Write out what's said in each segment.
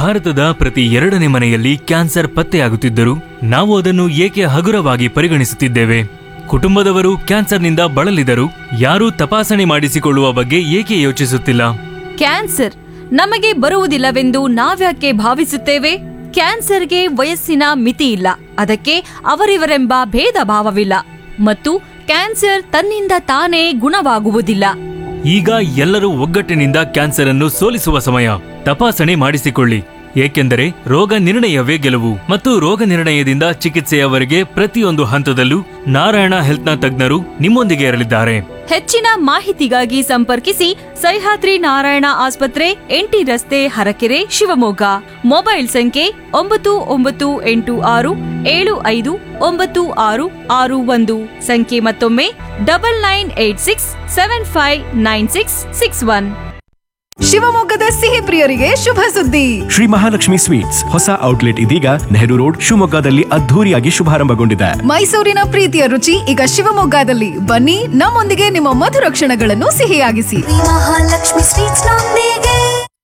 ಭಾರತದ ಪ್ರತಿ ಎರಡನೇ ಮನೆಯಲ್ಲಿ ಕ್ಯಾನ್ಸರ್ ಪತ್ತೆಯಾಗುತ್ತಿದ್ದರೂ ನಾವು ಅದನ್ನು ಏಕೆ ಹಗುರವಾಗಿ ಪರಿಗಣಿಸುತ್ತಿದ್ದೇವೆ ಕುಟುಂಬದವರು ಕ್ಯಾನ್ಸರ್ನಿಂದ ಬಳಲಿದರೂ ಯಾರೂ ತಪಾಸಣೆ ಮಾಡಿಸಿಕೊಳ್ಳುವ ಬಗ್ಗೆ ಏಕೆ ಯೋಚಿಸುತ್ತಿಲ್ಲ ಕ್ಯಾನ್ಸರ್ ನಮಗೆ ಬರುವುದಿಲ್ಲವೆಂದು ನಾವ್ಯಾಕೆ ಭಾವಿಸುತ್ತೇವೆ ಕ್ಯಾನ್ಸರ್ಗೆ ವಯಸ್ಸಿನ ಮಿತಿ ಇಲ್ಲ ಅದಕ್ಕೆ ಅವರಿವರೆಂಬ ಭೇದ ಭಾವವಿಲ್ಲ ಮತ್ತು ಕ್ಯಾನ್ಸರ್ ತನ್ನಿಂದ ತಾನೇ ಗುಣವಾಗುವುದಿಲ್ಲ ಈಗ ಎಲ್ಲರೂ ಒಗ್ಗಟ್ಟಿನಿಂದ ಕ್ಯಾನ್ಸರ್ ಅನ್ನು ಸೋಲಿಸುವ ಸಮಯ ತಪಾಸಣೆ ಮಾಡಿಸಿಕೊಳ್ಳಿ ಏಕೆಂದರೆ ರೋಗ ನಿರ್ಣಯವೇ ಗೆಲುವು ಮತ್ತು ರೋಗ ನಿರ್ಣಯದಿಂದ ಚಿಕಿತ್ಸೆಯವರೆಗೆ ಪ್ರತಿಯೊಂದು ಹಂತದಲ್ಲೂ ನಾರಾಯಣ ಹೆಲ್ತ್ನ ತಜ್ಞರು ನಿಮ್ಮೊಂದಿಗೆ ಇರಲಿದ್ದಾರೆ ಹೆಚ್ಚಿನ ಮಾಹಿತಿಗಾಗಿ ಸಂಪರ್ಕಿಸಿ ಸಹ್ಯಾದ್ರಿ ನಾರಾಯಣ ಆಸ್ಪತ್ರೆ ಎಂಟಿ ರಸ್ತೆ ಹರಕೆರೆ ಶಿವಮೊಗ್ಗ ಮೊಬೈಲ್ ಸಂಖ್ಯೆ ಒಂಬತ್ತು ಒಂಬತ್ತು ಎಂಟು ಆರು ಏಳು ಐದು ಒಂಬತ್ತು ಆರು ಆರು ಒಂದು ಸಂಖ್ಯೆ ಮತ್ತೊಮ್ಮೆ double nine eight six seven five nine six six one ಶಿವಮೊಗ್ಗದ ಸಿಹಿ ಪ್ರಿಯರಿಗೆ ಶುಭ ಸುದ್ದಿ ಶ್ರೀ ಮಹಾಲಕ್ಷ್ಮಿ ಸ್ವೀಟ್ಸ್ ಹೊಸ ಔಟ್ಲೆಟ್ ಇದೀಗ ನೆಹರು ರೋಡ್ ಶಿವಮೊಗ್ಗದಲ್ಲಿ ಅದ್ಧೂರಿಯಾಗಿ ಶುಭಾರಂಭಗೊಂಡಿದೆ ಮೈಸೂರಿನ ಪ್ರೀತಿಯ ರುಚಿ ಈಗ ಶಿವಮೊಗ್ಗದಲ್ಲಿ ಬನ್ನಿ ನಮ್ಮೊಂದಿಗೆ ನಿಮ್ಮ ಮಧುರ ಕ್ಷಣಗಳನ್ನು ಸಿಹಿಯಾಗಿಸಿ ಮಹಾಲಕ್ಷ್ಮಿ ಸ್ವೀಟ್ಸ್ ನೊಂದಿಗೆ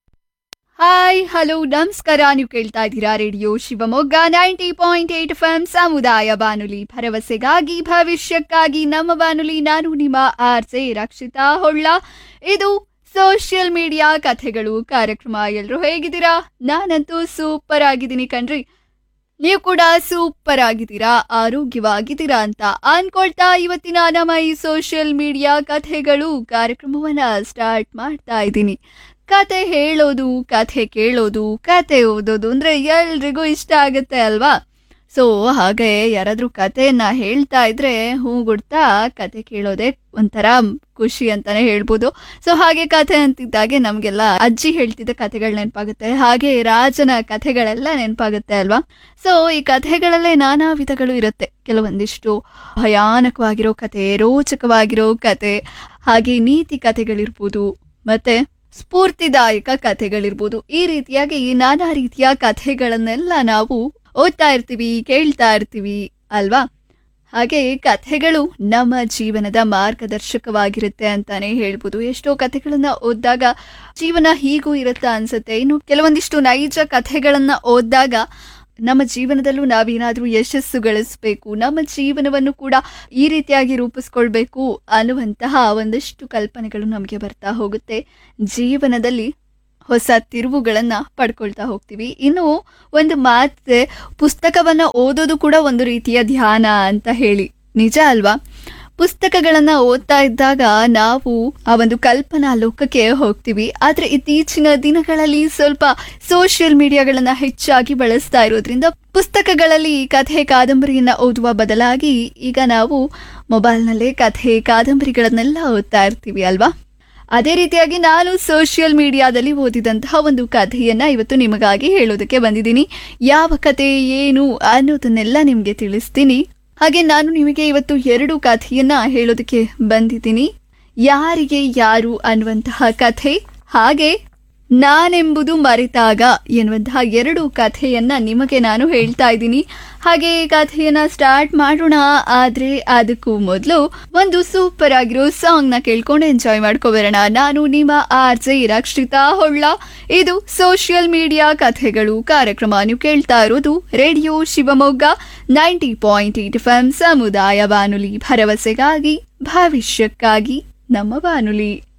ಹಾಯ್ ಹಲೋ ನಮಸ್ಕಾರ ನೀವು ಕೇಳ್ತಾ ಇದ್ದೀರಾ radio Shivamogga ninety point eight F M ಸಮುದಾಯ ಬಾನುಲಿ ಭರವಸೆಗಾಗಿ ಭವಿಷ್ಯಕ್ಕಾಗಿ ನಮ್ಮ ಬಾನುಲಿ ನಾನು ನಿಮ್ಮ ಆರ್ ಜೆ ರಕ್ಷಿತಾ ಹೊಳ್ಳ ಇದು ಸೋಷಿಯಲ್ ಮೀಡಿಯಾ ಕಥೆಗಳು ಕಾರ್ಯಕ್ರಮ ಎಲ್ಲರೂ ಹೇಗಿದ್ದೀರಾ ನಾನಂತೂ ಸೂಪರ್ ಆಗಿದ್ದೀನಿ ಕಣ್ರಿ ನೀವು ಕೂಡ ಸೂಪರ್ ಆಗಿದ್ದೀರಾ ಆರೋಗ್ಯವಾಗಿದ್ದೀರಾ ಅಂತ ಅನ್ಕೊಳ್ತಾ ಇವತ್ತಿನ ನಮ್ಮ ಈ ಸೋಷಿಯಲ್ ಮೀಡಿಯಾ ಕಥೆಗಳು ಕಾರ್ಯಕ್ರಮವನ್ನ ಸ್ಟಾರ್ಟ್ ಮಾಡ್ತಾ ಇದ್ದೀನಿ ಕತೆ ಹೇಳೋದು ಕಥೆ ಕೇಳೋದು ಕತೆ ಓದೋದು ಅಂದ್ರೆ ಎಲ್ರಿಗೂ ಇಷ್ಟ ಆಗುತ್ತೆ ಅಲ್ವಾ ಸೊ ಹಾಗೆ ಯಾರಾದ್ರೂ ಕಥೆಯನ್ನ ಹೇಳ್ತಾ ಇದ್ರೆ ಹೂ ಗುಡ್ತಾ ಕತೆ ಕೇಳೋದೇ ಒಂಥರ ಖುಷಿ ಅಂತಾನೆ ಹೇಳ್ಬೋದು ಸೊ ಹಾಗೆ ಕಥೆ ಅಂತಿದ್ದಾಗೆ ನಮಗೆಲ್ಲ ಅಜ್ಜಿ ಹೇಳ್ತಿದ್ದ ಕಥೆಗಳು ನೆನಪಾಗುತ್ತೆ ಹಾಗೆ ರಾಜನ ಕಥೆಗಳೆಲ್ಲ ನೆನಪಾಗುತ್ತೆ ಅಲ್ವಾ ಸೊ ಈ ಕಥೆಗಳಲ್ಲೇ ನಾನಾ ವಿಧಗಳು ಇರುತ್ತೆ ಕೆಲವೊಂದಿಷ್ಟು ಭಯಾನಕವಾಗಿರೋ ಕತೆ ರೋಚಕವಾಗಿರೋ ಕತೆ ಹಾಗೆ ನೀತಿ ಕಥೆಗಳಿರ್ಬೋದು ಮತ್ತೆ ಸ್ಫೂರ್ತಿದಾಯಕ ಕಥೆಗಳಿರ್ಬೋದು ಈ ರೀತಿಯಾಗಿ ನಾನಾ ರೀತಿಯ ಕಥೆಗಳನ್ನೆಲ್ಲ ನಾವು ಓದ್ತಾ ಇರ್ತೀವಿ ಕೇಳ್ತಾ ಇರ್ತೀವಿ ಅಲ್ವಾ ಹಾಗೆ ಕಥೆಗಳು ನಮ್ಮ ಜೀವನದ ಮಾರ್ಗದರ್ಶಕವಾಗಿರುತ್ತೆ ಅಂತಾನೆ ಹೇಳ್ಬೋದು ಎಷ್ಟೋ ಕಥೆಗಳನ್ನ ಓದಿದಾಗ ಜೀವನ ಹೀಗೂ ಇರುತ್ತಾ ಅನ್ಸುತ್ತೆ ಇನ್ನು ಕೆಲವೊಂದಿಷ್ಟು ನೈಜ ಕಥೆಗಳನ್ನ ಓದಿದಾಗ ನಮ್ಮ ಜೀವನದಲ್ಲೂ ನಾವೇನಾದ್ರೂ ಯಶಸ್ಸು ಗಳಿಸ್ಬೇಕು ನಮ್ಮ ಜೀವನವನ್ನು ಕೂಡ ಈ ರೀತಿಯಾಗಿ ರೂಪಿಸ್ಕೊಳ್ಬೇಕು ಅನ್ನುವಂತಹ ಒಂದಷ್ಟು ಕಲ್ಪನೆಗಳು ನಮಗೆ ಬರ್ತಾ ಹೋಗುತ್ತೆ ಜೀವನದಲ್ಲಿ ಹೊಸ ತಿರುವುಗಳನ್ನ ಪಡ್ಕೊಳ್ತಾ ಹೋಗ್ತೀವಿ ಇನ್ನು ಒಂದು ಮಾತೆ ಪುಸ್ತಕವನ್ನ ಓದೋದು ಕೂಡ ಒಂದು ರೀತಿಯ ಧ್ಯಾನ ಅಂತ ಹೇಳಿ ನಿಜ ಅಲ್ವಾ ಪುಸ್ತಕಗಳನ್ನ ಓದ್ತಾ ಇದ್ದಾಗ ನಾವು ಆ ಒಂದು ಕಲ್ಪನಾ ಲೋಕಕ್ಕೆ ಹೋಗ್ತೀವಿ ಆದ್ರೆ ಇತ್ತೀಚಿನ ದಿನಗಳಲ್ಲಿ ಸ್ವಲ್ಪ ಸೋಷಿಯಲ್ ಮೀಡಿಯಾಗಳನ್ನ ಹೆಚ್ಚಾಗಿ ಬಳಸ್ತಾ ಇರೋದ್ರಿಂದ ಪುಸ್ತಕಗಳಲ್ಲಿ ಕಥೆ ಕಾದಂಬರಿಯನ್ನ ಓದುವ ಬದಲಾಗಿ ಈಗ ನಾವು ಮೊಬೈಲ್ನಲ್ಲೇ ಕಥೆ ಕಾದಂಬರಿಗಳನ್ನೆಲ್ಲ ಓದ್ತಾ ಇರ್ತೀವಿ ಅಲ್ವಾ ಅದೇ ರೀತಿಯಾಗಿ ನಾನು ಸೋಷಿಯಲ್ ಮೀಡಿಯಾದಲ್ಲಿ ಓದಿದಂತಹ ಒಂದು ಕಥೆಯನ್ನ ಇವತ್ತು ನಿಮಗಾಗಿ ಹೇಳೋದಕ್ಕೆ ಬಂದಿದ್ದೀನಿ ಯಾವ ಕಥೆ ಏನು ಅನ್ನೋದನ್ನೆಲ್ಲ ನಿಮಗೆ ತಿಳಿಸ್ತೀನಿ ಹಾಗೆ ನಾನು ನಿಮಗೆ ಇವತ್ತು ಎರಡು ಕಥೆಯನ್ನ ಹೇಳೋದಕ್ಕೆ ಬಂದಿದ್ದೀನಿ ಯಾರಿಗೆ ಯಾರು ಅನ್ನುವಂತಹ ಕಥೆ ಹಾಗೆ ನಾನೆಂಬುದು ಮರೆತಾಗ ಎನ್ನುವಂತಹ ಎರಡು ಕಥೆಯನ್ನ ನಿಮಗೆ ನಾನು ಹೇಳ್ತಾ ಇದ್ದೀನಿ ಹಾಗೆ ಈ ಕಥೆಯನ್ನ ಸ್ಟಾರ್ಟ್ ಮಾಡೋಣ ಆದ್ರೆ ಅದಕ್ಕೂ ಮೊದಲು ಒಂದು ಸೂಪರ್ ಆಗಿರೋ ಸಾಂಗ್ ನ ಕೇಳ್ಕೊಂಡು ಎಂಜಾಯ್ ಮಾಡ್ಕೋಬರೋಣ ನಾನು ನಿಮ್ಮ ಆರ್ ಜೆ ರಕ್ಷಿತಾ ಹೊಳ್ಳ ಇದು ಸೋಷಿಯಲ್ ಮೀಡಿಯಾ ಕಥೆಗಳು ಕಾರ್ಯಕ್ರಮ ನೀವು ಕೇಳ್ತಾ ಇರೋದು radio Shivamogga ninety point eight F M ಸಮುದಾಯ ಬಾನುಲಿ ಭರವಸೆಗಾಗಿ ಭವಿಷ್ಯಕ್ಕಾಗಿ ನಮ್ಮ ಬಾನುಲಿ